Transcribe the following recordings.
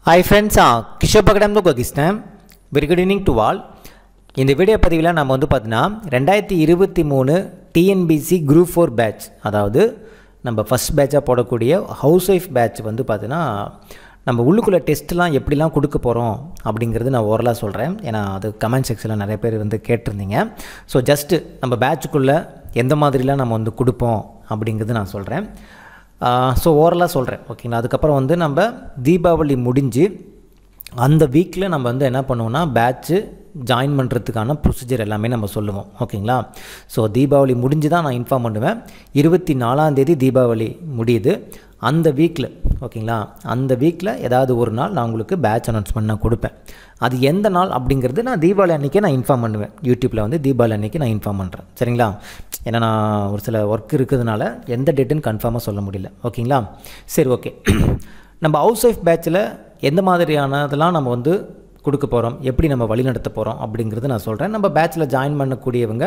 hi friends Kishore பகடம் தான் கோகிஸ்டன் very good evening to all இந்த வீடியோ பதிவில் நம்ம வந்து பார்த்தீங்கன்னா ரெண்டாயிரத்தி இருபத்தி மூணு டிஎன்பிசி குரூப் ஃபோர் பேட்ச் அதாவது நம்ம ஃபஸ்ட் பேட்சாக போடக்கூடிய ஹவுஸ் ஒய்ஃப் பேட்ச் வந்து பார்த்தீங்கன்னா நம்ம உள்ளுக்குள்ளே டெஸ்ட்லாம் எப்படிலாம் கொடுக்க போகிறோம் அப்படிங்கிறது நான் ஓரலாக சொல்கிறேன் ஏன்னா அது கமெண்ட் செக்ஷனில் நிறைய பேர் வந்து கேட்டிருந்தீங்க ஸோ ஜஸ்ட்டு நம்ம பேட்சுக்குள்ளே எந்த மாதிரிலாம் நம்ம வந்து கொடுப்போம் அப்படிங்கிறது நான் சொல்கிறேன் ஸோ ஓரலாக சொல்கிறேன் ஓகேங்களா அதுக்கப்புறம் வந்து நம்ம தீபாவளி முடிஞ்சு அந்த வீக்கில் நம்ம வந்து என்ன பண்ணுவோம்னா பேட்ச்சு ஜாயின் பண்ணுறதுக்கான ப்ரொசீஜர் எல்லாமே நம்ம சொல்லுவோம் ஓகேங்களா ஸோ தீபாவளி முடிஞ்சு தான் நான் இன்ஃபார்ம் பண்ணுவேன் இருபத்தி நாலாந்தேதி தீபாவளி முடியுது அந்த வீக்கில் ஓகேங்களா அந்த வீக்கில் ஏதாவது ஒரு நாள் நான் உங்களுக்கு பேட்ச் அனௌன்ஸ்மெண்ட் நான் கொடுப்பேன் அது எந்த நாள் அப்படிங்கிறது நான் தீபாவளி அன்றைக்கே நான் இன்ஃபார்ம் பண்ணுவேன் யூடியூப்பில் வந்து தீபாவளி அன்றைக்கி நான் இன்ஃபார்ம் பண்ணுறேன் சரிங்களா ஏன்னா நான் ஒரு சில ஒர்க் இருக்கிறதுனால எந்த டேட்டுன்னு கன்ஃபார்மாக சொல்ல முடியல ஓகேங்களா சரி ஓகே நம்ம ஹவுஸ் ஒய்ஃப் பேட்சில் எந்த மாதிரியானதெல்லாம் நம்ம வந்து கொடுக்க போகிறோம் எப்படி நம்ம வழிநடத்த போகிறோம் அப்படிங்கிறது நான் சொல்கிறேன் நம்ம பேட்சில் ஜாயின் பண்ணக்கூடியவங்க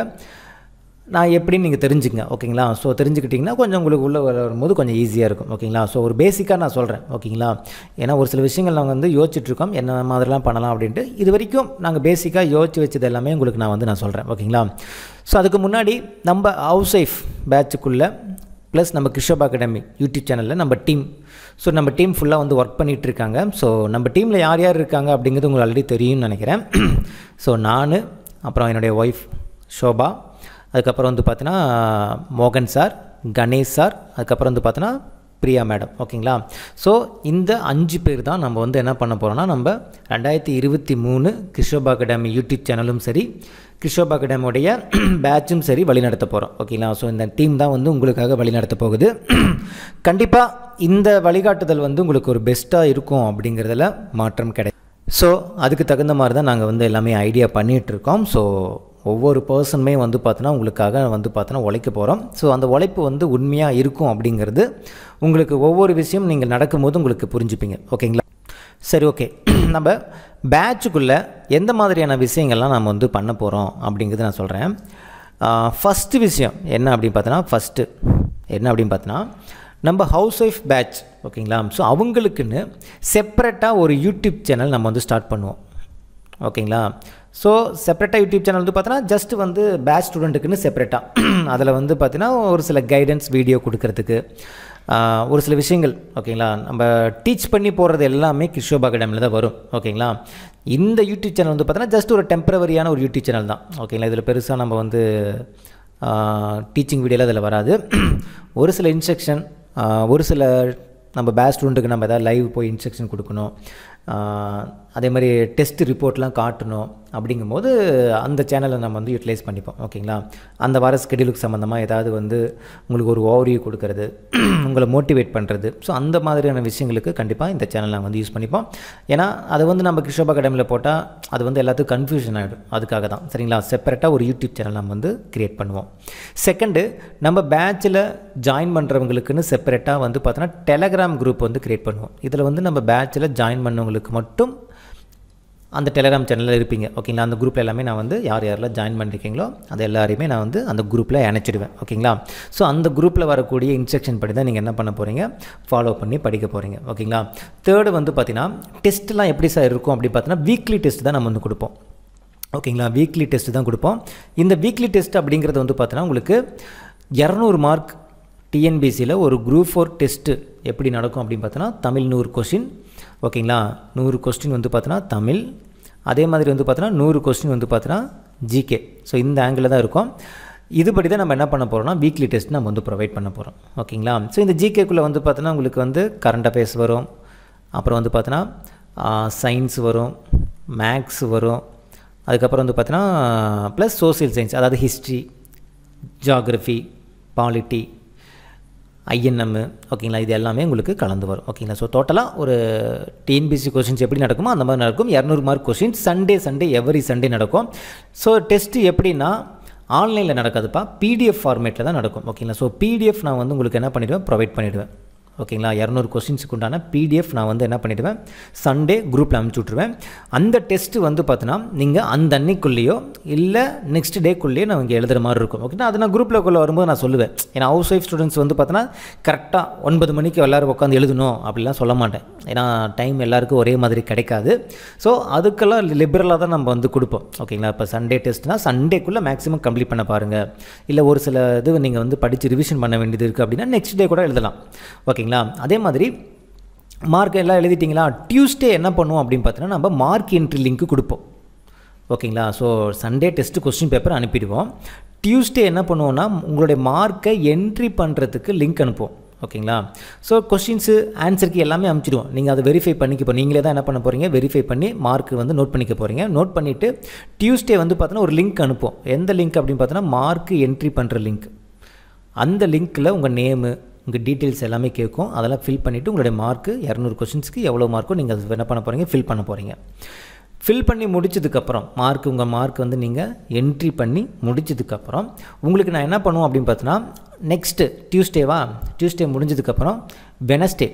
நான் எப்படின்னு நீங்கள் தெரிஞ்சுக்கங்க ஓகேங்களா ஸோ தெரிஞ்சுக்கிட்டிங்கன்னா கொஞ்சம் உங்களுக்கு உள்ளே வரும்போது கொஞ்சம் ஈஸியாக இருக்கும் ஓகேங்களா ஸோ ஒரு பேசிக்காக நான் சொல்கிறேன் ஓகேங்களா ஏன்னா ஒரு சில விஷயங்கள் நாங்கள் வந்து யோசிச்சுட்ருக்கோம் என்ன மாதிரிலாம் பண்ணலாம் அப்படின்ட்டு இது வரைக்கும் நாங்கள் பேசிக்காக யோசிச்சு வச்சது எல்லாமே உங்களுக்கு நான் வந்து நான் சொல்கிறேன் ஓகேங்களா ஸோ அதுக்கு முன்னாடி நம்ம ஹவுஸ் ஒய்ஃப் பேட்சுக்குள்ளே ப்ளஸ் நம்ம கிருஷப் அகாடமி யூடியூப் சேனலில் நம்ம டீம் ஸோ நம்ம டீம் ஃபுல்லாக வந்து ஒர்க் பண்ணிகிட்டு இருக்காங்க ஸோ நம்ம டீமில் யார் யார் இருக்காங்க அப்படிங்கிறது உங்களுக்கு ஆல்ரெடி தெரியும்னு நினைக்கிறேன் ஸோ நான் அப்புறம் என்னுடைய ஒய்ஃப் ஷோபா அதுக்கப்புறம் வந்து பார்த்தீங்கன்னா மோகன் சார் கணேஷ் சார் அதுக்கப்புறம் வந்து பார்த்தீங்கன்னா பிரியா மேடம் ஓகேங்களா ஸோ இந்த அஞ்சு பேர் தான் நம்ம வந்து என்ன பண்ண போகிறோம்னா நம்ம ரெண்டாயிரத்தி இருபத்தி மூணு கிருஷோப் அகாடமி யூடியூப் சேனலும் சரி கிருஷோப் அகாடமியோடைய பேட்சும் சரி வழிநடத்த போகிறோம் ஓகேங்களா ஸோ இந்த டீம் தான் வந்து உங்களுக்காக வழிநடத்த போகுது கண்டிப்பாக இந்த வழிகாட்டுதல் வந்து உங்களுக்கு ஒரு பெஸ்ட்டாக இருக்கும் அப்படிங்கிறதுல மாற்றம் கிடையாது ஸோ அதுக்கு தகுந்த மாதிரி தான் நாங்கள் வந்து எல்லாமே ஐடியா பண்ணிகிட்ருக்கோம் ஸோ ஒவ்வொரு பர்சனுமே வந்து பார்த்தோன்னா உங்களுக்காக வந்து பார்த்தோன்னா உழைக்க போகிறோம் ஸோ அந்த உழைப்பு வந்து உண்மையாக இருக்கும் அப்படிங்கிறது உங்களுக்கு ஒவ்வொரு விஷயம் நீங்கள் நடக்கும்போது உங்களுக்கு புரிஞ்சுப்பீங்க ஓகேங்களா சரி ஓகே நம்ம பேட்சுக்குள்ளே எந்த மாதிரியான விஷயங்கள்லாம் நம்ம வந்து பண்ண போகிறோம் அப்படிங்கிறது நான் சொல்கிறேன் ஃபஸ்ட்டு விஷயம் என்ன அப்படின்னு பார்த்தோன்னா ஃபஸ்ட்டு என்ன அப்படின்னு பார்த்தோன்னா நம்ம ஹவுஸ் ஒய்ஃப் பேட்ச் ஓகேங்களா ஸோ அவங்களுக்குன்னு செப்பரேட்டாக ஒரு யூடியூப் சேனல் நம்ம வந்து ஸ்டார்ட் பண்ணுவோம் ஓகேங்களா ஸோ செப்பரேட்டாக யூடியூப் சேனல் வந்து பார்த்தோன்னா ஜஸ்ட் வந்து பேட்ச் ஸ்டூடெண்ட்டுக்குன்னு செப்பரேட்டாக அதில் வந்து பார்த்தீங்கன்னா ஒரு சில கைடன்ஸ் வீடியோ கொடுக்கறதுக்கு ஒரு சில விஷயங்கள் ஓகேங்களா நம்ம டீச் பண்ணி போடுறது எல்லாமே கிஷோப் அகாடமியில் தான் வரும் ஓகேங்களா இந்த யூடியூப் சேனல் வந்து பார்த்தோன்னா ஜஸ்ட் ஒரு டெம்பரவரியான ஒரு யூடியூப் சேனல் தான் ஓகேங்களா இதில் பெருசாக நம்ம வந்து டீச்சிங் வீடியோவில் அதில் வராது ஒரு சில இன்ஸ்ட்ரக்ஷன் ஒரு சில நம்ம பேட்ச் ஸ்டூடெண்ட்டுக்கு நம்ம எதாவது லைவ் போய் இன்ஸ்ட்ரக்ஷன் கொடுக்கணும் அதே மாதிரி டெஸ்ட் ரிப்போர்ட்லாம் காட்டணும் அப்படிங்கும்போது அந்த சேனலை நம்ம வந்து யூட்டிலைஸ் பண்ணிப்போம் ஓகேங்களா அந்த வார ஸ்கெடியூலுக்கு சம்மந்தமாக ஏதாவது வந்து உங்களுக்கு ஒரு ஓவரியூ கொடுக்கறது உங்களை மோட்டிவேட் பண்ணுறது ஸோ அந்த மாதிரியான விஷயங்களுக்கு கண்டிப்பாக இந்த சேனல் நாங்கள் வந்து யூஸ் பண்ணிப்போம் ஏன்னா அது வந்து நம்ம கிருஷோப் அகாடமியில் போட்டால் அது வந்து எல்லாத்துக்கும் கன்ஃபியூஷன் ஆகிடும் அதுக்காக தான் சரிங்களா செப்பரேட்டாக ஒரு யூடியூப் சேனல் நம்ம வந்து க்ரியேட் பண்ணுவோம் செகண்டு நம்ம பேட்சில் ஜாயின் பண்ணுறவங்களுக்குன்னு செப்பரேட்டாக வந்து பார்த்தோன்னா டெலகிராம் குரூப் வந்து க்ரியேட் பண்ணுவோம் இதில் வந்து நம்ம பேட்சில் ஜாயின் பண்ணவங்களுக்கு மட்டும் அந்த டெலகிராம் சேனலில் இருப்பீங்க ஓகேங்களா அந்த குரூப்பில் எல்லாமே நான் வந்து யார் யாரெல்லாம் ஜாயின் பண்ணியிருக்கீங்களோ அது எல்லாரையுமே நான் வந்து அந்த குரூப்பில் இணைச்சிடுவேன் ஓகேங்களா ஸோ அந்த குரூப்பில் வரக்கூடிய இன்ஸ்ட்ரக்ஷன் படி தான் நீங்கள் என்ன பண்ண போகிறீங்க ஃபாலோ பண்ணி படிக்க போகிறீங்க ஓகேங்களா தேர்டு வந்து பார்த்தீங்கன்னா டெஸ்ட்லாம் எப்படி சார் இருக்கும் அப்படி பார்த்தீங்கன்னா வீக்லி டெஸ்ட் தான் நம்ம வந்து கொடுப்போம் ஓகேங்களா வீக்லி டெஸ்ட் தான் கொடுப்போம் இந்த வீக்லி டெஸ்ட் அப்படிங்கிறது வந்து பார்த்தீங்கன்னா உங்களுக்கு இரநூறு மார்க் டிஎன்பிசியில் ஒரு குரூப் ஃபோர் டெஸ்ட்டு எப்படி நடக்கும் அப்படின்னு பார்த்தோன்னா தமிழ் நூறு கொஷின் ஓகேங்களா நூறு கொஸ்டின் வந்து பார்த்தோன்னா தமிழ் அதே மாதிரி வந்து பார்த்தோன்னா நூறு கொஸ்டின் வந்து பார்த்தோன்னா ஜிகே ஸோ இந்த ஆங்கிளில் தான் இருக்கும் இதுபடி தான் நம்ம என்ன பண்ண போகிறோம்னா வீக்லி டெஸ்ட் நம்ம வந்து ப்ரொவைட் பண்ண போகிறோம் ஓகேங்களா ஸோ இந்த ஜிகேக்குள்ளே வந்து பார்த்தோன்னா உங்களுக்கு வந்து கரண்ட் அஃபேர்ஸ் வரும் அப்புறம் வந்து பார்த்தோன்னா சயின்ஸ் வரும் மேக்ஸ் வரும் அதுக்கப்புறம் வந்து பார்த்தோன்னா ப்ளஸ் சோசியல் சயின்ஸ் அதாவது ஹிஸ்ட்ரி ஜாகிரஃபி பாலிட்டி ஐஎன்எம் ஓகேங்களா இது எல்லாமே உங்களுக்கு கலந்து வரும் ஓகேங்களா ஸோ டோட்டலாக ஒரு டிஎன்பிசி கொஷின்ஸ் எப்படி நடக்குமோ அந்த மாதிரி நடக்கும் இரநூறு mark questions Sunday Sunday every Sunday நடக்கும் ஸோ டெஸ்ட்டு எப்படின்னா ஆன்லைனில் நடக்காதுப்பா பிடிஎஃப் ஃபார்மேட்டில் தான் நடக்கும் ஓகேங்களா ஸோ பிடிஎஃப் நான் வந்து உங்களுக்கு என்ன பண்ணிவிடுவேன் ப்ரொவைட் பண்ணிவிடுவேன் ஓகேங்களா இரநூறு கொஸ்டின்ஸுக்கு உண்டான பிடிஎஃப் நான் வந்து என்ன பண்ணிவிடுவேன் சண்டே குரூப்பில் அனுப்பிச்சி விட்ருவேன் அந்த டெஸ்ட்டு வந்து பார்த்தீங்கன்னா நீங்கள் அந்த அன்னைக்குள்ளேயோ இல்லை நெக்ஸ்ட் டேக்குள்ளேயோ நான் இங்கே எழுதுகிற மாதிரி இருக்கும் ஓகேனா அது நான் குரூப்பில் குள்ளே வரும்போது நான் சொல்லுவேன் ஏன்னா ஹவுஸ் ஒய்ஃப் ஸ்டூடெண்ட்ஸ் வந்து பார்த்தீங்கன்னா கரெக்டாக ஒன்பது மணிக்கு எல்லோரும் உட்காந்து எழுதணும் அப்படிலாம் சொல்ல மாட்டேன் ஏன்னா டைம் எல்லாருக்கும் ஒரே மாதிரி கிடைக்காது ஸோ அதுக்கெல்லாம் லிபரலாக தான் நம்ம வந்து கொடுப்போம் ஓகேங்களா இப்போ சண்டே டெஸ்ட்னால் சண்டேக்குள்ளே மேக்ஸிமம் கம்ப்ளீட் பண்ண பாருங்கள் இல்லை ஒரு சில இது நீங்கள் வந்து படித்து ரிவிஷன் பண்ண வேண்டியது இருக்குது அப்படின்னா நெக்ஸ்ட் டே கூட எழுதலாம் ஓகேங்களா அதே மாதிரி மார்க் எல்லாம் எழுதிட்டிங்களா டியூஸ்டே என்ன பண்ணுவோம் அப்படின்னு பார்த்தீங்கன்னா நம்ம மார்க் என்ட்ரி லிங்க்கு கொடுப்போம் ஓகேங்களா so Sunday test question paper அனுப்பிடுவோம் டியூஸ்டே என்ன பண்ணுவோன்னா உங்களுடைய மார்க்கை என்ட்ரி பண்ணுறதுக்கு லிங்க் அனுப்புவோம் ஓகேங்களா ஸோ கொஸ்டின்ஸு ஆன்சருக்கு எல்லாமே அனுப்பிச்சிடுவோம் நீங்கள் அதை வெரிஃபை பண்ணிக்க போ நீங்களே தான் என்ன பண்ண போகிறீங்க வெரிஃபை பண்ணி மார்க் வந்து நோட் பண்ணிக்க போகிறீங்க நோட் பண்ணிவிட்டு டியூஸ்டே வந்து பார்த்தோன்னா ஒரு லிங்க் அனுப்புவோம் எந்த லிங்க் அப்படின்னு பார்த்தோன்னா மார்க் என்ட்ரி பண்ணுற லிங்க் அந்த லிங்க்கில் உங்கள் நேமு உங்கள் டீட்டெயில்ஸ் எல்லாமே கேட்கும் அதெல்லாம் ஃபில் பண்ணிவிட்டு உங்களுடைய மார்க்கு இரநூறு கொஸ்டின்ஸ்க்கு எவ்வளோ மார்க்கோ நீங்கள் அது என்ன பண்ண போகிறீங்க ஃபில் பண்ண போகிறீங்க ஃபில் பண்ணி முடிச்சதுக்கப்புறம் மார்க் உங்கள் மார்க் வந்து நீங்கள் என்ட்ரி பண்ணி முடிச்சதுக்கப்புறம் உங்களுக்கு நான் என்ன பண்ணுவோம் அப்படின்னு பார்த்தோன்னா நெக்ஸ்ட்டு டியூஸ்டேவா டியூஸ்டே முடிஞ்சதுக்கப்புறம் வெனஸ்டே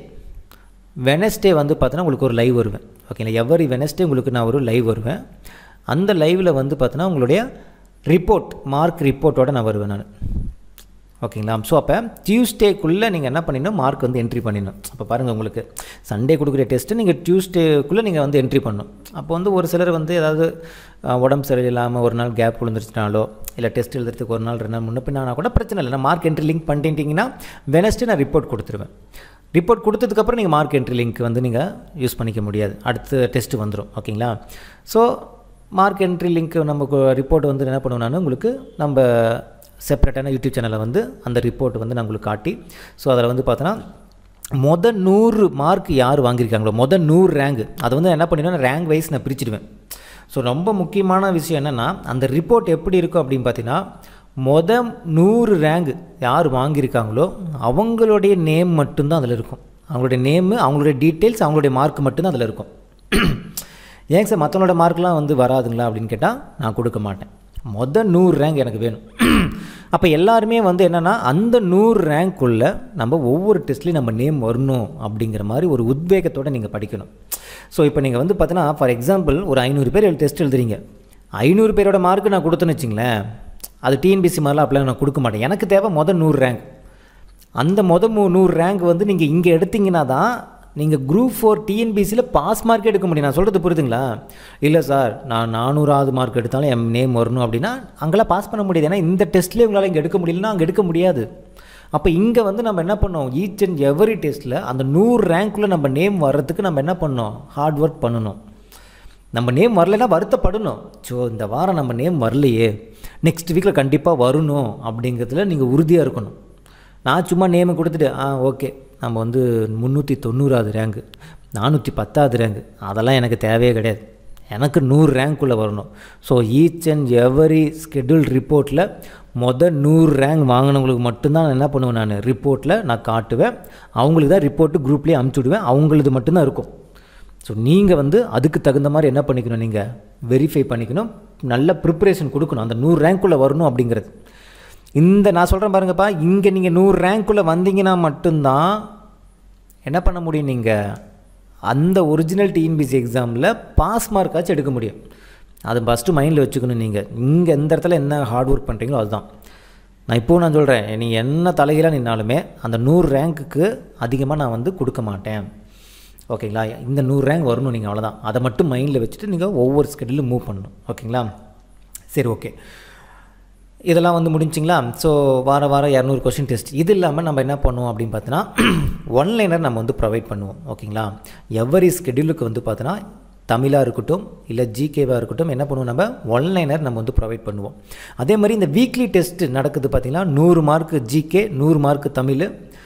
வெனஸ்டே வந்து பார்த்தோன்னா உங்களுக்கு ஒரு லைவ் வருவேன் ஓகேங்களா எவரி வெனஸ்டே உங்களுக்கு நான் ஒரு லைவ் வருவேன் அந்த லைவில் வந்து பார்த்தோன்னா உங்களுடைய ரிப்போர்ட் மார்க் ரிப்போர்ட்டோடு நான் வருவேன் நான் ஓகேங்களா ஸோ அப்போ டியூஸ்டேக்குள்ளே நீங்கள் என்ன பண்ணிடணும் மார்க் வந்து என்ட்ரி பண்ணிடணும் அப்போ பாருங்கள் உங்களுக்கு சண்டே கொடுக்குற டெஸ்ட்டு நீங்கள் டியூஸ்டேக்குள்ளே நீங்கள் வந்து என்ட்ரி பண்ணணும் அப்போ வந்து ஒரு சிலர் வந்து ஏதாவது உடம்பு சரியில்லாமல் ஒரு நாள் கேப் விழுந்துருச்சுனாலோ இல்லை டெஸ்ட் எழுதுறதுக்கு ஒரு நாள் ரெண்டு நாள் முன்ன பின்னா கூட பிரச்சனை இல்லை நான் மார்க் என்ட்ரி லிங்க் பண்ணிட்டீங்கன்னா வெனஸ்டே நான் ரிப்போர்ட் கொடுத்துருவேன் ரிப்போர்ட் கொடுத்ததுக்கப்புறம் நீங்கள் மார்க் என்ட்ரி லிங்க் வந்து நீங்கள் யூஸ் பண்ணிக்க முடியாது அடுத்த டெஸ்ட்டு வந்துடும் ஓகேங்களா ஸோ மார்க் என்ட்ரி லிங்க் நம்ம ரிப்போர்ட் வந்து என்ன பண்ணுவோம் நான் உங்களுக்கு நம்ம செப்பரேட்டான யூடியூப் சேனலில் வந்து அந்த ரிப்போர்ட் வந்து நான் உங்களுக்கு காட்டி ஸோ அதில் வந்து பார்த்தோன்னா மொதல் நூறு மார்க் யார் வாங்கியிருக்காங்களோ மொதல் நூறு ரேங்க் அதை வந்து என்ன பண்ணிடுவேன் ரேங்க் வைஸ் நான் பிரிச்சுடுவேன் ஸோ ரொம்ப முக்கியமான விஷயம் என்னென்னா அந்த ரிப்போர்ட் எப்படி இருக்கும் அப்படின்னு பார்த்தீங்கன்னா மொதல் நூறு ரேங்க் யார் வாங்கியிருக்காங்களோ அவங்களுடைய நேம் மட்டும்தான் அதில் இருக்கும் அவங்களுடைய நேமு அவங்களுடைய டீட்டெயில்ஸ் அவங்களுடைய மார்க் மட்டும்தான் அதில் இருக்கும் ஏங்க சார் மற்றவங்களோட மார்க்லாம் வந்து வராதுங்களா அப்படின்னு கேட்டால் நான் கொடுக்க மாட்டேன் மொதல் நூறு ரேங்க் எனக்கு வேணும் அப்போ எல்லாருமே வந்து என்னென்னா அந்த நூறு ரேங்க்குள்ளே நம்ம ஒவ்வொரு டெஸ்ட்லேயும் நம்ம நேம் வரணும் அப்படிங்கிற மாதிரி ஒரு உத்வேகத்தோடு நீங்கள் படிக்கணும் ஸோ இப்போ நீங்கள் வந்து பார்த்தீங்கன்னா ஃபார் எக்ஸாம்பிள் ஒரு ஐநூறு பேர் டெஸ்ட் எழுதுறீங்க ஐநூறு பேரோட மார்க்கு நான் கொடுத்தேன்னு வச்சிங்களேன் அது டிஎன்பிசி மாதிரிலாம் அப்படிலாம் நான் கொடுக்க மாட்டேன் எனக்கு தேவை மொதல் நூறு ரேங்க் அந்த மொதல் மூ நூறு ரேங்க் வந்து நீங்கள் இங்கே எடுத்தீங்கன்னா தான் நீங்கள் குரூப் ஃபோர் டிஎன்பிசியில் பாஸ் மார்க் எடுக்க முடியும் நான் சொல்கிறது புரியுதுங்களா இல்லை சார் நான் நானூறாவது மார்க் எடுத்தாலும் என் நேம் வரணும் அப்படின்னா அங்கெல்லாம் பாஸ் பண்ண முடியாது ஏன்னா இந்த டெஸ்ட்லேயே உங்களால் இங்கே எடுக்க முடியலன்னா அங்கே எடுக்க முடியாது அப்போ இங்கே வந்து நம்ம என்ன பண்ணோம் ஈச் அண்ட் எவரி டெஸ்ட்டில் அந்த நூறு ரேங்க்குள்ளே நம்ம நேம் வர்றதுக்கு நம்ம என்ன பண்ணோம் ஹார்ட் ஒர்க் பண்ணணும் நம்ம நேம் வரலைன்னா வருத்தப்படணும் ஸோ இந்த வாரம் நம்ம நேம் வரலையே நெக்ஸ்ட் வீக்கில் கண்டிப்பாக வரணும் அப்படிங்கிறதுல நீங்கள் உறுதியாக இருக்கணும் நான் சும்மா நேமை கொடுத்துட்டு ஆ ஓகே நம்ம வந்து முந்நூற்றி தொண்ணூறாவது ரேங்கு நானூற்றி பத்தாவது ரேங்கு அதெல்லாம் எனக்கு தேவையே கிடையாது எனக்கு நூறு ரேங்க்குள்ளே வரணும் so each and every schedule ரிப்போர்ட்டில் மொதல் நூறு ரேங்க் வாங்கினவங்களுக்கு மட்டும்தான் நான் என்ன பண்ணுவேன் நான் ரிப்போர்ட்டில் நான் காட்டுவேன் அவங்களுக்கு தான் ரிப்போர்ட்டு குரூப்லேயே அமுச்சு விடுவேன் அவங்களது மட்டும்தான் இருக்கும் ஸோ நீங்கள் வந்து அதுக்கு தகுந்த மாதிரி என்ன பண்ணிக்கணும் நீங்கள் வெரிஃபை பண்ணிக்கணும் நல்ல ப்ரிப்பரேஷன் கொடுக்கணும் அந்த நூறு ரேங்க்குள்ளே வரணும் அப்படிங்கிறது இந்த நான் சொல்கிறேன் பாருங்கப்பா இங்கே நீங்கள் நூறு ரேங்க்குள்ளே வந்தீங்கன்னா மட்டும்தான் என்ன பண்ண முடியும் நீங்கள் அந்த ஒரிஜினல் டிஎன்பிசி எக்ஸாமில் பாஸ் மார்க்காச்சும் எடுக்க முடியும் அது ஃபஸ்ட்டு மைண்டில் வச்சுக்கணும் நீங்கள் இங்கே எந்த இடத்துல என்ன ஹார்ட் ஒர்க் பண்ணுறீங்களோ அதுதான் நான் இப்போது நான் சொல்கிறேன் நீங்கள் என்ன தலைகீழாக நின்னாலுமே அந்த நூறு ரேங்க்குக்கு அதிகமாக நான் வந்து கொடுக்க மாட்டேன் ஓகேங்களா இந்த நூறு ரேங்க் வரணும் நீங்கள் அவ்வளோதான் அதை மட்டும் மைண்டில் வச்சுட்டு நீங்கள் ஒவ்வொரு ஸ்கெடியூலும் மூவ் பண்ணணும் ஓகேங்களா சரி ஓகே இதெல்லாம் வந்து முடிஞ்சிங்களா ஸோ வார வாரம் இரநூறு கொஸ்டின் டெஸ்ட் இது இல்லாமல் நம்ம என்ன பண்ணுவோம் அப்படின்னு பார்த்தோன்னா ஒன்லைனர் நம்ம வந்து ப்ரொவைட் பண்ணுவோம் ஓகேங்களா எவரி ஸ்கெடியூலுக்கு வந்து பார்த்தோன்னா தமிழாக இருக்கட்டும் இல்லை ஜிகேவாக இருக்கட்டும் என்ன பண்ணுவோம் நம்ம ஒன்லைனர் நம்ம வந்து ப்ரொவைட் பண்ணுவோம் அதே மாதிரி இந்த வீக்லி டெஸ்ட் நடக்குது பார்த்திங்கன்னா நூறு மார்க்கு ஜிகே நூறு மார்க்கு தமிழ்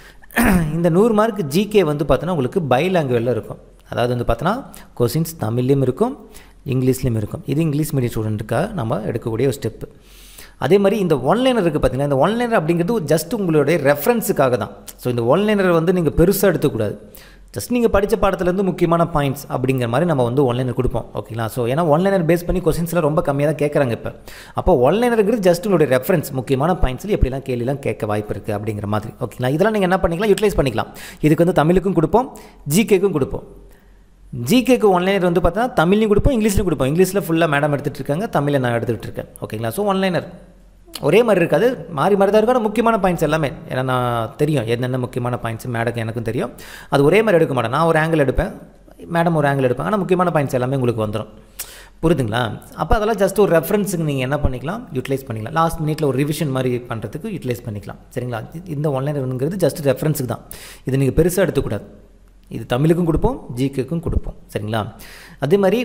இந்த நூறு மார்க் ஜிகே வந்து பார்த்தோன்னா உங்களுக்கு பை லாங்குவேஜில் இருக்கும் அதாவது வந்து பார்த்தோன்னா கொஸ்டின்ஸ் தமிழ்லேயும் இருக்கும் இங்கிலீஷ்லேயும் இருக்கும் இது இங்கிலீஷ் மீடியம் ஸ்டூடெண்ட்டுக்காக நம்ம எடுக்கக்கூடிய ஒரு ஸ்டெப்பு அதே மாதிரி இந்த ஒன்லைனர் இருக்குது பார்த்தீங்கன்னா இந்த ஒன்லைனர் அப்படிங்கிறது ஜஸ்ட் உங்களுடைய ரெஃபரன்ஸுக்காக தான் ஸோ இந்த ஒன்லைனர் வந்து நீங்கள் பெருசாக எடுத்துக்கூடாது ஜஸ்ட் நீங்கள் படித்த பாடத்துலேருந்து முக்கியமான பாயிண்ட்ஸ் அப்படிங்கிற மாதிரி நம்ம வந்து ஒன்லைனர் கொடுப்போம் ஓகேங்களா ஸோ ஏன்னா ஒன்லைனர் பேஸ் பண்ணி கொஸ்டின்ஸ்லாம் ரொம்ப கம்மியாக தான் கேட்குறாங்க இப்போ அப்போ ஒன்லைனருங்கிறது ஜஸ்ட் உங்களுடைய ரெஃபரன்ஸ் முக்கியமான பாயிண்ட்ஸில் எப்படிலாம் கேள்விலாம் கேட்க வாய்ப்பு இருக்குது அப்படிங்கிற மாதிரி ஓகேங்களா இதெல்லாம் நீங்கள் என்ன பண்ணிக்கலாம் யூட்டிலைஸ் பண்ணிக்கலாம் இதுக்கு வந்து தமிழுக்கும் கொடுப்போம் ஜிகேக்கும் கொடுப்போம் ஜிகேக்கு ஒன்லைனர் வந்து பார்த்தா தமிழ்லையும் கொடுப்போம் இங்கிலீஷ்லையும் கொடுப்போம் இங்கிலீஷில் ஃபுல்லாக மேடம் எடுத்துகிட்டு இருக்காங்க தமிழில் நான் எடுத்துகிட்டு இருக்கேன் ஓகேங்களா ஸோ ஒன்லைனர் ஒரே மாதிரி இருக்காது மாறி மாறி தான் இருக்கும் ஆனால் முக்கியமான பாயிண்ட்ஸ் எல்லாமே ஏன்னா நான் தெரியும் என்னென்ன முக்கியமான பாயிண்ட்ஸ் மேடம் எனக்கும் தெரியும் அது ஒரே மாதிரி எடுக்க மாட்டேன் நான் ஒரு ஆங்கிள் எடுப்பேன் மேடம் ஒரு ஆங்கிள் எடுப்பேன் ஆனால் முக்கியமான பாயிண்ட்ஸ் எல்லாமே உங்களுக்கு வந்துடும் புரியுதுங்களா அப்போ அதெல்லாம் ஜஸ்ட் ஒரு ரெஃபரன்ஸுக்கு நீங்கள் என்ன பண்ணிக்கலாம் யூட்டிலைஸ் பண்ணிக்கலாம் லாஸ்ட் மினிட்ல ஒரு ரிவிஷன் மாதிரி பண்ணுறதுக்கு யூட்டிலைஸ் பண்ணிக்கலாம் சரிங்களா இந்த ஒன்லைனருங்கிறது ஜஸ்ட் ரெஃபரன்ஸுக்கு தான் இது நீங்கள் பெருசாக எடுத்துக்கூடாது இது தமிழுக்கும் கொடுப்போம் ஜிகேக்கும் கொடுப்போம் சரிங்களா அதே மாதிரி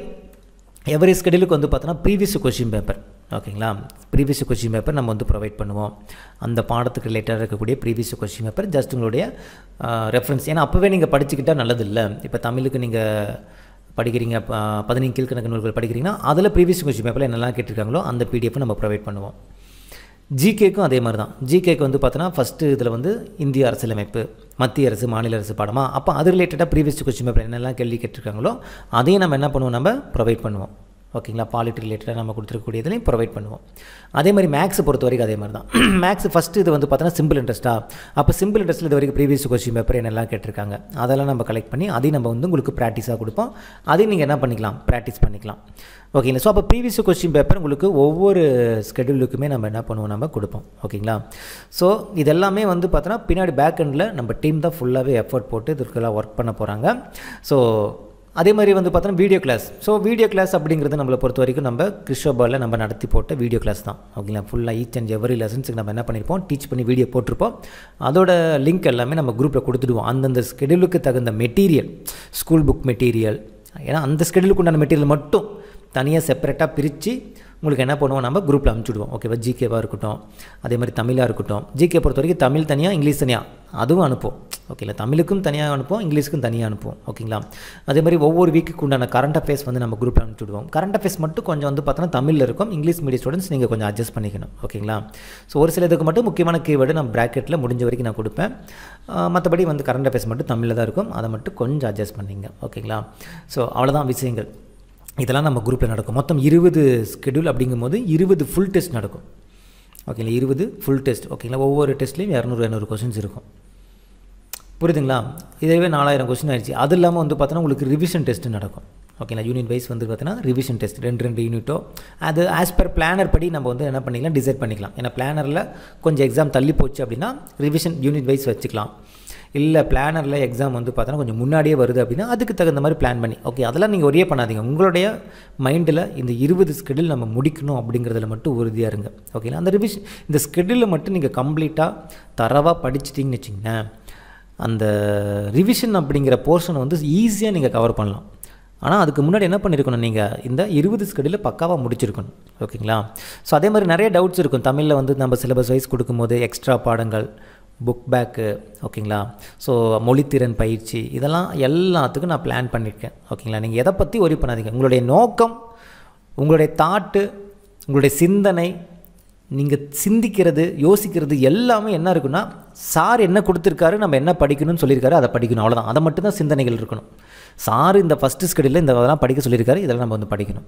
எவரி ஸ்கெடியூலுக்கு வந்து பார்த்தோன்னா ப்ரீவியஸ் கொஷின் பேப்பர் ஓகேங்களா ப்ரீவியஸ் கொஷின் பேப்பர் நம்ம வந்து ப்ரொவைட் பண்ணுவோம் அந்த பாடத்துக்கு ரிலேட்டடாக இருக்கக்கூடிய ப்ரீவியஸ் கொஷின் பேப்பர் ஜஸ்ட் உங்களுடைய ரெஃபரன்ஸ் ஏன்னா அப்போவே நீங்கள் படிச்சுக்கிட்டால் நல்லது இல்லை இப்போ தமிழுக்கு நீங்கள் படிக்கிறீங்க பதினஞ்சு கீழ்கணக்கு நூல்கள் படிக்கிறீங்கன்னா அதில் ப்ரீவியஸ் கொஷின் பேப்பரில் என்னெல்லாம் கேட்டிருக்காங்களோ அந்த பிடிஎஃப் நம்ம ப்ரொவைட் பண்ணுவோம் ஜிகேக்கும் அதே மாதிரி தான் ஜிகேக்கு வந்து பார்த்தோன்னா ஃபஸ்ட்டு இதில் வந்து இந்திய அரசியலமைப்பு மத்திய அரசு மாநில அரசு பாடமா அப்போ அது ரிலேட்டடாக ப்ரீவியஸ் கொஸ்டின் பேப்பர் என்னெல்லாம் கேள்வி கேட்டிருக்காங்களோ அதையும் நம்ம என்ன பண்ணுவோம் நம்ம ப்ரொவைட் பண்ணுவோம் ஓகேங்களா பாலிட்டி ரிலேட்டடாக நம்ம கொடுத்துருக்கக்கூடியதுலையும் ப்ரொவைட் பண்ணுவோம் அதே மாதிரி மேக்ஸ் பொறுத்த வரைக்கும் அதே மாதிரி தான் மேக்ஸ் ஃபஸ்ட்டு இது வந்து பார்த்தோன்னா சிம்பிள் இன்ட்ரெஸ்ட்டா அப்போ சிம்பிள் இன்ட்ரெஸ்ட்டில் இது வரைக்கும் ப்ரீவியஸ் கொஸ்டின் பேப்பர் என்னெல்லாம் கேட்டிருக்காங்க அதெல்லாம் நம்ம கலெக்ட் பண்ணி அதையும் நம்ம வந்து உங்களுக்கு ப்ராக்டிஸாக கொடுப்போம் அதையும் நீங்கள் என்ன பண்ணிக்கலாம் ப்ராக்டிஸ் பண்ணிக்கலாம் ஓகேங்களா ஸோ அப்போ ப்ரீவியஸ் கொஸ்டின் பேப்பர் உங்களுக்கு ஒவ்வொரு ஸ்கெடியூலுக்குமே நம்ம என்ன பண்ணுவோம் நம்ம கொடுப்போம் ஓகேங்களா ஸோ இதெல்லாமே வந்து பார்த்தோன்னா பின்னாடி பேக் எண்டில் நம்ம டீம் தான் ஃபுல்லாகவே எஃபர்ட் போட்டு இதுக்கெல்லாம் ஒர்க் பண்ண போகிறாங்க ஸோ அதே மாதிரி வந்து பார்த்தோன்னா video class so video class அப்படிங்கிறது நம்மளை பொறுத்த வரைக்கும் நம்ம கிறிஸ்டோபாலில் நம்ம நடத்தி போட்ட வீடியோ கிளாஸ் தான் ஓகேங்களா ஃபுல்லாக ஈச் அண்ட் எவரி லெசன்ஸுக்கு நம்ம என்ன பண்ணியிருப்போம் டீச் பண்ணி வீடியோ போட்டிருப்போம் அதோட லிங்க் எல்லாமே நம்ம குரூப்பில் கொடுத்துடுவோம் அந்தந்த ஸ்கெடியூலுக்கு தகுந்த மெட்டீரியல் ஸ்கூல் புக் மெட்டீரியல் ஏன்னா அந்த ஸ்கெடியூலுக்கு உண்டான மெட்டீரியல் மட்டும் தனியாக செப்பரேட்டாக பிரித்து உங்களுக்கு என்ன பண்ணுவோம் நம்ம குரூப்பில் அனுப்பிச்சுடுவோம் ஓகேவா ஜிகேவாக இருக்கட்டும் அதே மாதிரி தமிழாக இருக்கட்டும் ஜிகே பொறுத்த வரைக்கும் தமிழ் தனியாக இங்கிலீஷ் தனியாக அதுவும் அனுப்புவோம் ஓகேங்களா தமிழுக்கும் தனியாக அனுப்புவோம் இங்கிலீஷுக்கும் தனியாக அனுப்புவோம் ஓகேங்களா அதே மாதிரி ஒவ்வொரு வீக்குக்கு உண்டான கரண்ட் அஃபேர்ஸ் வந்து நம்ம குரூப்பில் அனுப்பிச்சுடுவோம் கரண்ட் அஃபேர்ஸ் மட்டும் கொஞ்சம் வந்து பார்த்தோன்னா தமிழில் இருக்கும் இங்கிலீஷ் மீடியம் ஸ்டூடெண்ட்ஸ் நீங்கள் கொஞ்சம் அட்ஜஸ்ட் பண்ணிக்கணும் ஓகேங்களா ஸோ ஒரு சில இதுக்கு மட்டும் முக்கியமான கீவேர்டு நான் ப்ராக்கெட்டில் முடிஞ்ச வரைக்கும் நான் கொடுப்பேன் மற்றபடி வந்து கரண்ட் அஃபேர்ஸ் மட்டும் தமிழில் தான் இருக்கும் அதை மட்டும் கொஞ்சம் அட்ஜஸ்ட் பண்ணிங்க ஓகேங்களா ஸோ அவ்வளோதான் விஷயங்கள் இதெல்லாம் நம்ம குரூப்பில் நடக்கும் மொத்தம் இருபது ஸ்கெடியூல் அப்படிங்கும்போது இருபது ஃபுல் டெஸ்ட் நடக்கும் ஓகேங்களா இருபது ஃபுல் டெஸ்ட் ஓகேங்களா ஒவ்வொரு டெஸ்ட்லேயும் இரநூறு இரநூறு கொஸ்டின்ஸ் இருக்கும் புரியுதுங்களா இதுவே நாலாயிரம் கொஸ்டின் ஆயிடுச்சு அது இல்லாமல் வந்து பார்த்தோன்னா உங்களுக்கு ரிவிஷன் டெஸ்ட் நடக்கும் ஓகேங்களா யூனிட் வைஸ் வந்து பார்த்தீங்கன்னா ரிவிஷன் டெஸ்ட் ரெண்டு ரெண்டு யூனிட்டோ அது ஆஸ் பர் பிளானர் படி நம்ம வந்து என்ன பண்ணிக்கலாம் டிசைட் பண்ணிக்கலாம் ஏன்னா பிளானரில் கொஞ்சம் எக்ஸாம் தள்ளி போச்சு அப்படின்னா ரிவிஷன் யூனிட் வைஸ் வச்சுக்கலாம் இல்லை பிளானரில் எக்ஸாம் வந்து பார்த்தோன்னா கொஞ்சம் முன்னாடியே வருது அப்படின்னா அதுக்கு தகுந்த மாதிரி பிளான் பண்ணி ஓகே அதெல்லாம் நீங்கள் ஒரே பண்ணாதீங்க உங்களுடைய மைண்டில் இந்த இருபது ஸ்கெடியூல் நம்ம முடிக்கணும் அப்படிங்கிறதுல மட்டும் உறுதியாக இருங்க ஓகேங்களா அந்த ரிவிஷன் இந்த ஸ்கெடியூலை மட்டும் நீங்கள் கம்ப்ளீட்டாக தரவாக படிச்சிட்டிங்கன்னு வச்சிங்களேன் அந்த ரிவிஷன் அப்படிங்கிற போர்ஷனை வந்து ஈஸியாக நீங்கள் கவர் பண்ணலாம் ஆனால் அதுக்கு முன்னாடி என்ன பண்ணியிருக்கணும் நீங்கள் இந்த இருபது ஸ்கெடியூலில் பக்காவாக முடிச்சிருக்கணும் ஓகேங்களா ஸோ அதே மாதிரி நிறைய டவுட்ஸ் இருக்கும் தமிழில் வந்து நம்ம சிலபஸ் வைஸ் கொடுக்கும்போது எக்ஸ்ட்ரா பாடங்கள் புக் பேக்கு ஓகேங்களா ஸோ மொழித்திறன் பயிற்சி இதெல்லாம் எல்லாத்துக்கும் நான் பிளான் பண்ணியிருக்கேன் ஓகேங்களா நீங்கள் எதை பற்றி ஒரி பண்ணாதீங்க உங்களுடைய நோக்கம் உங்களுடைய தாட்டு உங்களுடைய சிந்தனை நீங்கள் சிந்திக்கிறது யோசிக்கிறது எல்லாமே என்ன இருக்குன்னா சார் என்ன கொடுத்துருக்காரு நம்ம என்ன படிக்கணும்னு சொல்லியிருக்காரு அதை படிக்கணும் அவ்வளோதான் அதை மட்டும்தான் சிந்தனைகள் இருக்கணும் சார் இந்த ஃபஸ்ட்டு ஸ்கெடியூலில் இந்த இதெல்லாம் படிக்க சொல்லியிருக்காரு இதெல்லாம் நம்ம வந்து படிக்கணும்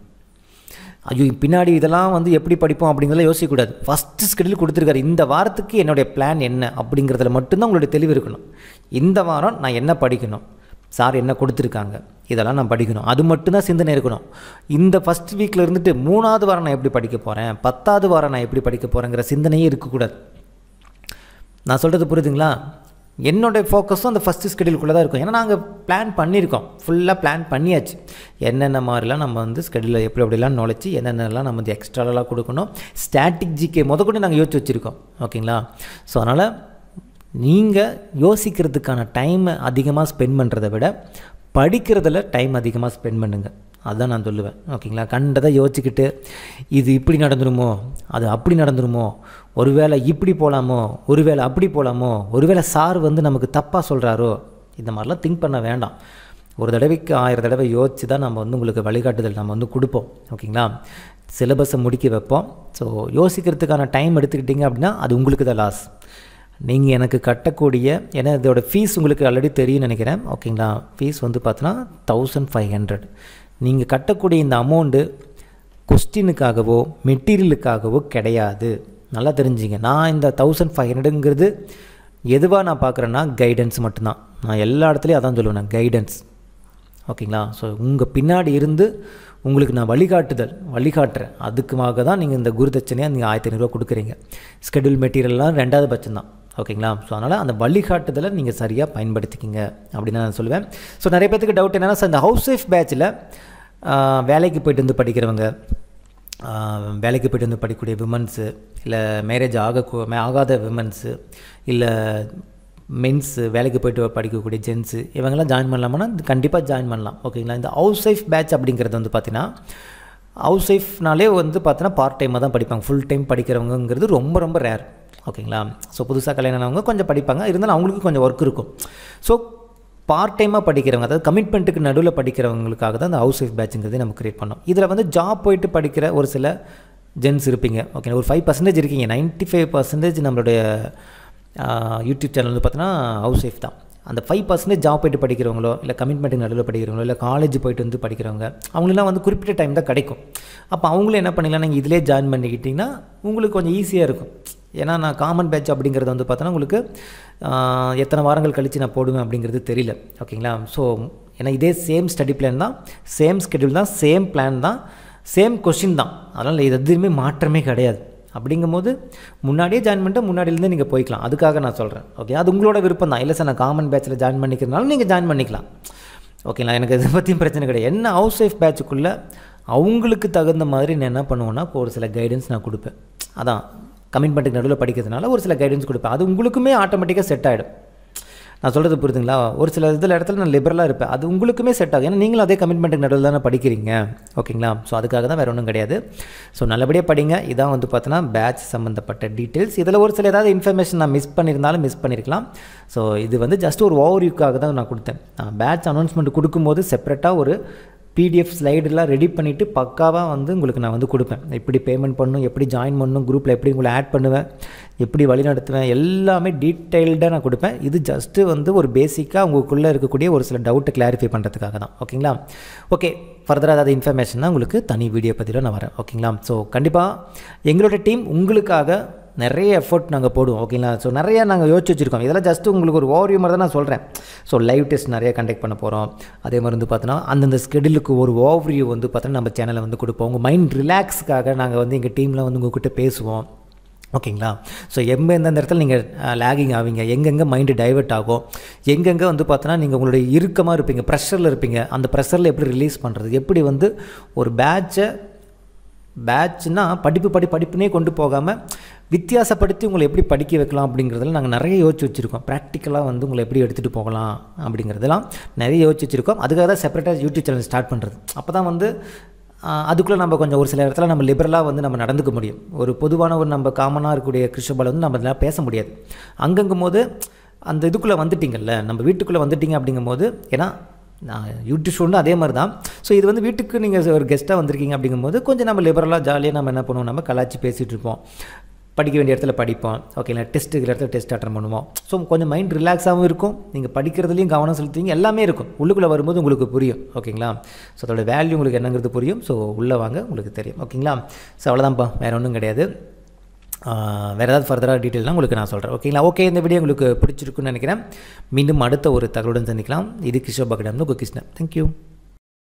ஐயோ பின்னாடி இதெல்லாம் வந்து எப்படி படிப்போம் அப்படிங்கிறத யோசிக்கக்கூடாது ஃபஸ்ட்டு ஸ்கெடியூல் கொடுத்துருக்காரு இந்த வாரத்துக்கு என்னுடைய பிளான் என்ன அப்படிங்கிறதுல மட்டும்தான் உங்களுடைய தெளிவு இருக்கணும் இந்த வாரம் நான் என்ன படிக்கணும் சார் என்ன கொடுத்துருக்காங்க இதெல்லாம் நான் படிக்கணும் அது மட்டும்தான் சிந்தனை இருக்கணும் இந்த ஃபஸ்ட் வீக்கில் இருந்துட்டு மூணாவது வாரம் நான் எப்படி படிக்க போகிறேன் பத்தாவது வாரம் நான் எப்படி படிக்க போகிறேங்கிற சிந்தனையே இருக்கக்கூடாது நான் சொல்கிறது புரியுதுங்களா என்னோடய ஃபோக்கஸும் அந்த ஃபஸ்ட்டு ஸ்கெடியூலுக்குள்ளே தான் இருக்கும் ஏன்னா நாங்கள் பிளான் பண்ணியிருக்கோம் ஃபுல்லாக பிளான் பண்ணியாச்சு என்னென்ன மாதிரிலாம் நம்ம வந்து ஸ்கெடியூலில் எப்படி எப்படிலாம் நுழைச்சி என்னென்னலாம் நம்ம வந்து எக்ஸ்ட்ராலாம் கொடுக்கணும் ஸ்டாட்டிக் ஜிகே முத கூட நாங்கள் யோசிச்சு வச்சுருக்கோம் ஓகேங்களா ஸோ அதனால் நீங்கள் யோசிக்கிறதுக்கான டைமை அதிகமாக ஸ்பெண்ட் பண்ணுறதை விட படிக்கிறதுல டைம் அதிகமாக ஸ்பெண்ட் பண்ணுங்கள் அதுதான் நான் சொல்லுவேன் ஓகேங்களா கண்டதை யோசிச்சுக்கிட்டு இது இப்படி நடந்துருமோ அது அப்படி நடந்துருமோ ஒருவேளை இப்படி போகலாமோ ஒருவேளை அப்படி போகலாமோ ஒருவேளை சார் வந்து நமக்கு தப்பாக சொல்கிறாரோ இந்த மாதிரிலாம் திங்க் பண்ண வேண்டாம் ஒரு தடவைக்கு ஆயிரம் தடவை யோசித்து தான் நம்ம வந்து உங்களுக்கு வழிகாட்டுதல் நம்ம வந்து கொடுப்போம் ஓகேங்களா சிலபஸை முடிக்க வைப்போம் ஸோ யோசிக்கிறதுக்கான டைம் எடுத்துக்கிட்டிங்க அப்படின்னா அது உங்களுக்கு தான் லாஸ் நீங்கள் எனக்கு கட்டக்கூடிய ஏன்னா இதோட ஃபீஸ் உங்களுக்கு ஆல்ரெடி தெரியும்னு நினைக்கிறேன் ஓகேங்களா ஃபீஸ் வந்து பார்த்தோன்னா தௌசண்ட் ஃபைவ் ஹண்ட்ரட் நீங்கள் கட்டக்கூடிய இந்த அமௌண்ட்டு கொஸ்டினுக்காகவோ மெட்டீரியலுக்காகவோ கிடையாது நல்லா தெரிஞ்சுங்க நான் இந்த தௌசண்ட் ஃபைவ் ஹண்ட்ரடுங்கிறது எதுவாக நான் பார்க்குறேன்னா கைடன்ஸ் மட்டும்தான் நான் எல்லா இடத்துலையும் அதான் சொல்லுவேன் கைடன்ஸ் ஓகேங்களா ஸோ உங்கள் பின்னாடி இருந்து உங்களுக்கு நான் வழிகாட்டுதல் வழிகாட்டுறேன் அதுக்குமாக தான் நீங்கள் இந்த குருதட்சணையாக நீங்கள் ஆயிரத்தி ஐநூறுரூவா கொடுக்குறீங்க ஸ்கெடியூல் மெட்டீரியல்லாம் ரெண்டாவது பட்சம் தான் ஓகேங்களா ஸோ அதனால் அந்த வழிகாட்டுதலை நீங்கள் சரியாக பயன்படுத்திக்கிங்க அப்படின்னு நான் சொல்லுவேன் ஸோ நிறைய பேத்துக்கு டவுட் என்னென்னா சார் இந்த ஹவுஸ் ஒய்ஃப் பேட்சில் வேலைக்கு போயிட்டு வந்து படிக்கிறவங்க வேலைக்கு போய்ட்டு வந்து படிக்கக்கூடிய விமன்ஸு இல்லை மேரேஜ் ஆக ஆகாத விமன்ஸு இல்லை மென்ஸு வேலைக்கு போயிட்டு படிக்கக்கூடிய ஜென்ஸு இவங்கெல்லாம் ஜாயின் பண்ணலாமான்னா கண்டிப்பாக ஜாயின் பண்ணலாம் ஓகேங்களா இந்த ஹவுஸ் ஒய்ஃப் பேட்ச் அப்படிங்கிறது வந்து பார்த்தீங்கன்னா ஹவுஸ் ஒய்ஃப்னாலே வந்து பார்த்தீங்கன்னா பார்ட் டைமாக தான் படிப்பாங்க ஃபுல் டைம் படிக்கிறவங்கிறது ரொம்ப ரொம்ப ரேர் ஓகேங்களா ஸோ புதுசாக கல்யாணம் ஆனவங்க கொஞ்சம் படிப்பாங்க இருந்தாலும் அவங்களுக்கு கொஞ்சம் ஒர்க் இருக்கும் ஸோ பார்ட் டைமாக படிக்கிறவங்க அதாவது கமிட்மெண்ட்டுக்கு நடுவில் படிக்கிறவங்களுக்காக தான் அந்த ஹவுஸ் ஒய்ஃப் பேட்சுங்கிறதே நம்ம க்ரியேட் பண்ணோம் இதில் வந்து ஜாப் போயிட்டு படிக்கிற ஒரு சில ஜென்ஸ் இருப்பீங்க ஓகே ஒரு ஃபைவ் பர்சன்டேஜ் இருக்கீங்க நைன்ட்டி ஃபைவ் பர்சன்டேஜ் நம்மளுடைய யூடியூப் சேனல் வந்து பார்த்தீங்கன்னா ஹவுஸ் ஒய்ஃப் தான் அந்த ஃபைவ் பர்சன்டேஜ் ஜாப் போயிட்டு படிக்கிறவங்களோ இல்லை கமிட்மெண்ட்டுக்கு நடுவில் படிக்கிறவங்களோ இல்லை காலேஜ் போயிட்டு வந்து படிக்கிறவங்க அவங்களெலாம் வந்து குறிப்பிட்ட டைம் தான் கிடைக்கும் அப்போ அவங்களும் என்ன பண்ணிக்கலாம் நீங்கள் இதிலே ஜாயின் பண்ணிக்கிட்டிங்கன்னா உங்களுக்கு கொஞ்சம் ஈஸியாக இருக்கும் ஏன்னா நான் காமன் பேட்ச் அப்படிங்கிறது வந்து பார்த்தோன்னா உங்களுக்கு எத்தனை வாரங்கள் கழித்து நான் போடுவேன் அப்படிங்கிறது தெரியல ஓகேங்களா ஸோ ஏன்னா இதே சேம் ஸ்டடி பிளான் தான் சேம் ஸ்கெடியூல் தான் சேம் பிளான் தான் சேம் கொஷின் தான் அதனால் இது எதுவுமே மாற்றமே கிடையாது அப்படிங்கும்போது முன்னாடியே ஜாயின் பண்ணிட்டு முன்னாடியிலேருந்து நீங்கள் போய்க்கலாம் அதுக்காக நான் சொல்கிறேன் ஓகே அது உங்களோட விருப்பம் தான் இல்லை சார் நான் காமன் பேட்சில் ஜாயின் பண்ணிக்கிறதுனால நீங்கள் ஜாயின் பண்ணிக்கலாம் ஓகேங்களா எனக்கு இதை பற்றியும் பிரச்சனை கிடையாது என்ன ஹவுஸ் ஒய்ஃப் பேட்சுக்குள்ளே அவங்களுக்கு தகுந்த மாதிரி நான் என்ன பண்ணுவேன்னா ஒரு சில கைடன்ஸ் நான் கொடுப்பேன் அதான் கமிட்மெண்ட்டுக்கு நடுவில் படிக்கிறதுனால ஒரு சில கைடன்ஸ் கொடுப்பேன் அது உங்களுக்குமே ஆட்டோமேட்டிக்காக செட் ஆகிடும் நான் சொல்கிறது புரியுதுங்களா ஒரு சில இதில் இடத்துல நான் லிபரலாக இருப்பேன் அது உங்களுக்குமே செட் ஆகும் ஏன்னா நீங்களும் அதே கமிட்மெண்ட்டுக்கு நடுவில் தானே படிக்கிறீங்க ஓகேங்களா ஸோ அதுக்காக தான் வேறு ஒன்றும் கிடையாது ஸோ நல்லபடியாக படிங்க இதான் வந்து பார்த்தோன்னா பேட்ச் சம்மந்தப்பட்ட டீட்டெயில்ஸ் இதில் ஒரு சில ஏதாவது இன்ஃபர்மேஷன் நான் மிஸ் பண்ணியிருந்தாலும் மிஸ் பண்ணியிருக்கலாம் ஸோ இது வந்து ஜஸ்ட் ஒரு ஓவர்வியூக்காக தான் நான் கொடுத்தேன் நான் பேட்ச் அனௌன்ஸ்மெண்ட் கொடுக்கும்போது செப்பரேட்டாக ஒரு பிடிஎஃப் ஸ்லைடெலாம் ரெடி பண்ணிவிட்டு பக்காவாக வந்து உங்களுக்கு நான் வந்து கொடுப்பேன் எப்படி பேமெண்ட் பண்ணணும் எப்படி ஜாயின் பண்ணணும் குரூப்பில் எப்படி உங்களை ஆட் பண்ணுவேன் எப்படி வழி நடத்துவேன் எல்லாமே டீட்டெயில்டாக நான் கொடுப்பேன் இது ஜஸ்ட்டு வந்து ஒரு பேசிக்காக உங்களுக்குள்ளே இருக்கக்கூடிய ஒரு சில டவுட்டை கிளாரிஃபை பண்ணுறதுக்காக தான் ஓகேங்களா ஓகே ஃபர்தராக ஏதாவது இன்ஃபர்மேஷன் தான் உங்களுக்கு தனி வீடியோ பதிவில் நான் வரேன் ஓகேங்களா ஸோ கண்டிப்பாக எங்களோட டீம் உங்களுக்காக நிறைய எஃபர்ட் நாங்கள் போடுவோம் ஓகேங்களா ஸோ நிறையா நாங்கள் யோசிச்சு வச்சுருக்கோம் இதெல்லாம் ஜஸ்ட் உங்களுக்கு ஒரு ஓவர்வியூ மாதிரி தான் நான் சொல்கிறேன் ஸோ லைவ் டெஸ்ட் நிறைய கண்டக்ட் பண்ண போகிறோம் அதே மாதிரி வந்து பார்த்தோன்னா அந்தந்த ஸ்கெடியூலுக்கு ஒரு ஓவர்வியூ வந்து பார்த்தோன்னா நம்ம சேனலில் வந்து கொடுப்போம் உங்கள் மைண்ட் ரிலாக்ஸுக்காக நாங்கள் வந்து எங்கள் டீமில் வந்து உங்கள்கிட்ட பேசுவோம் ஓகேங்களா ஸோ எம்ப எந்தெந்த இடத்துல நீங்கள் லேகிங் ஆவீங்க எங்கெங்கே மைண்டு டைவெர்ட் ஆகும் எங்கெங்கே வந்து பார்த்தோன்னா நீங்கள் உங்களுடைய இறுக்கமாக இருப்பீங்க ப்ரெஷரில் இருப்பீங்க அந்த ப்ரெஷரில் எப்படி ரிலீஸ் பண்ணுறது எப்படி வந்து ஒரு பேட்சை பேட்ச்னா படிப்பு படி படிப்புனே கொண்டு போகாமல் வித்தியாசப்படுத்தி உங்களை எப்படி படிக்க வைக்கலாம் அப்படிங்கிறதுல நாங்கள் நிறைய யோசிச்சு வச்சுருக்கோம் ப்ராக்டிக்கலாக வந்து உங்களை எப்படி எடுத்துகிட்டு போகலாம் அப்படிங்கிறதெல்லாம் நிறைய யோசிச்சு வச்சுருக்கோம் அதுக்காக தான் செப்பரேட்டாக யூடியூப் சேனல் ஸ்டார்ட் பண்ணுறது அப்போ தான் வந்து அதுக்குள்ளே நம்ம கொஞ்சம் ஒரு சில இடத்துல நம்ம லிபரலாக வந்து நம்ம நடந்துக்க முடியும் ஒரு பொதுவான ஒரு நம்ம காமனாக இருக்கக்கூடிய கிருஷ்ணபால் வந்து நம்ம இதெல்லாம் பேச முடியாது அங்கங்கும் போது அந்த இதுக்குள்ளே வந்துட்டிங்கல்ல நம்ம வீட்டுக்குள்ளே வந்துட்டிங்க அப்படிங்கும்போது ஏன்னா நான் யூடியூப் ஷோன்னு அதே மாதிரி தான் ஸோ இது வந்து வீட்டுக்கு நீங்கள் ஒரு கெஸ்ட்டாக வந்திருக்கீங்க அப்படிங்கும்போது கொஞ்சம் நம்ம லிபரலாக ஜாலியாக நம்ம என்ன பண்ணுவோம் நம்ம கலாச்சி பேசிகிட்டு இருப்போம் படிக்க வேண்டிய இடத்துல படிப்போம் ஓகேங்களா டெஸ்ட் இருக்கிற இடத்துல டெஸ்ட் அட்டன் பண்ணுவோம் ஸோ கொஞ்சம் மைண்ட் ரிலாக்ஸாகவும் இருக்கும் நீங்கள் படிக்கிறதுலையும் கவனம் செலுத்துவீங்க எல்லாமே இருக்கும் உள்ளுக்குள்ளே வரும்போது உங்களுக்கு புரியும் ஓகேங்களா ஸோ அதோட வேல்யூ உங்களுக்கு என்னங்கிறது புரியும் ஸோ உள்ளே வாங்க உங்களுக்கு தெரியும் ஓகேங்களா ஸோ அவ்வளோதான்ப்பா வேறு ஒன்றும் கிடையாது வேறு ஏதாவது ஃபர்தராக டீட்டெயில்னால் உங்களுக்கு நான் சொல்கிறேன் ஓகேங்களா ஓகே இந்த வீடியோ உங்களுக்கு பிடிச்சிருக்குன்னு நினைக்கிறேன் மீண்டும் அடுத்த ஒரு தகவலுடன் சந்திக்கலாம் இது கிஷோர் பகடம் உங்கள் கிருஷ்ணன் தேங்க்யூ